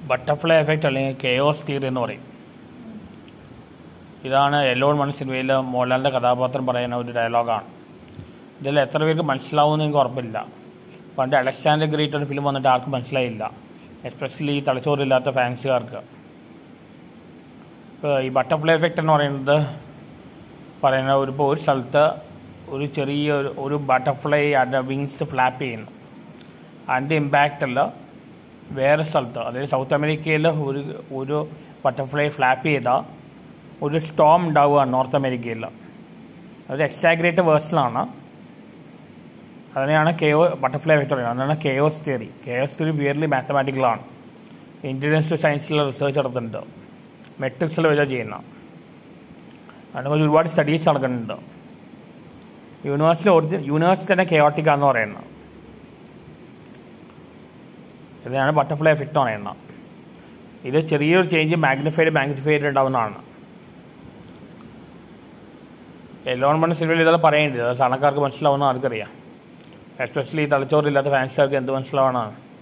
butterfly effect അല്ലെങ്കിൽ chaos theory എന്ന് പറയും ഇതാണ് എല്ലോൺ മൺ സിനിമയിൽ മോഹൻലാലിൻ്റെ കഥാപാത്രം പറയുന്ന ഒരു ഡയലോഗാണ് ഇതിൽ എത്ര പേർക്ക് മനസ്സിലാവുമെന്ന് എനിക്ക് ഉറപ്പില്ല പണ്ട് അലക്സാണ്ടർ ഗ്രേറ്റ് ഒരു ഫിലിം വന്നിട്ട് ആർക്കും മനസ്സിലായില്ല എസ്പെഷ്യലി തലച്ചോറില്ലാത്ത ഫാൻസുകാർക്ക് ഇപ്പോൾ ഈ ബട്ടർഫ്ലൈ എഫക്റ്റ് എന്ന് പറയുന്നത് പറയുന്ന ഒരു ഇപ്പോൾ ഒരു സ്ഥലത്ത് ഒരു ചെറിയ ഒരു ഒരു ബട്ടർഫ്ലൈ അതിൻ്റെ വിങ്സ് ഫ്ലാപ്പ് ചെയ്യുന്നു അതിൻ്റെ ഇമ്പാക്റ്റിൽ വേറെ സ്ഥലത്ത് അതായത് സൗത്ത് അമേരിക്കയിൽ ഒരു ഒരു ബട്ടർഫ്ലൈ ഫ്ലാപ്പ് ചെയ്ത ഒരു സ്റ്റോം ഉണ്ടാവുകയാണ് നോർത്ത് അമേരിക്കയിൽ അത് എക്സാഗ്രേറ്റ് വേഴ്സണാണ് അതിനെയാണ് കെയോ ബട്ടർഫ്ലൈ എഫക്റ്റ് പറയുന്നത് അതാണ് chaos theory chaos theory purely മാത്തമാറ്റിക്കലാണ് ഇൻ്റലിജൻസ് സയൻസിൽ റിസർച്ച് നടത്തുന്നുണ്ട് മെട്രിക്സിൽ വെച്ചാൽ ചെയ്യുന്ന അതിനെക്കുറിച്ച് ഒരുപാട് സ്റ്റഡീസ് നടക്കുന്നുണ്ട് യൂണിവേഴ്സിറ്റി ഒറിജിൻ യൂണിവേഴ്സിറ്റി തന്നെ കെയോട്ടിക് ആണെന്ന് പറയുന്നത് ഇതിനാണ് ബട്ടർഫ്ലൈ എഫക്റ്റ് എന്ന് പറയുന്നത് ഇത് ചെറിയൊരു ചേഞ്ച് മാഗ്നിഫൈഡ് മാഗ്നിഫൈഡ് ഉണ്ടാവുന്നതാണ് എല്ലോൺ മൺ സിനിമയിൽ ഇതെല്ലാം പറയേണ്ടത് അത് സാധാരണക്കാർക്ക് മനസ്സിലാവുന്ന ആർക്കറിയാം എസ്പെഷ്യലി തലച്ചോറില്ലാത്ത ഫാൻസുകാർക്ക് എന്ത് മനസ്സിലാവണം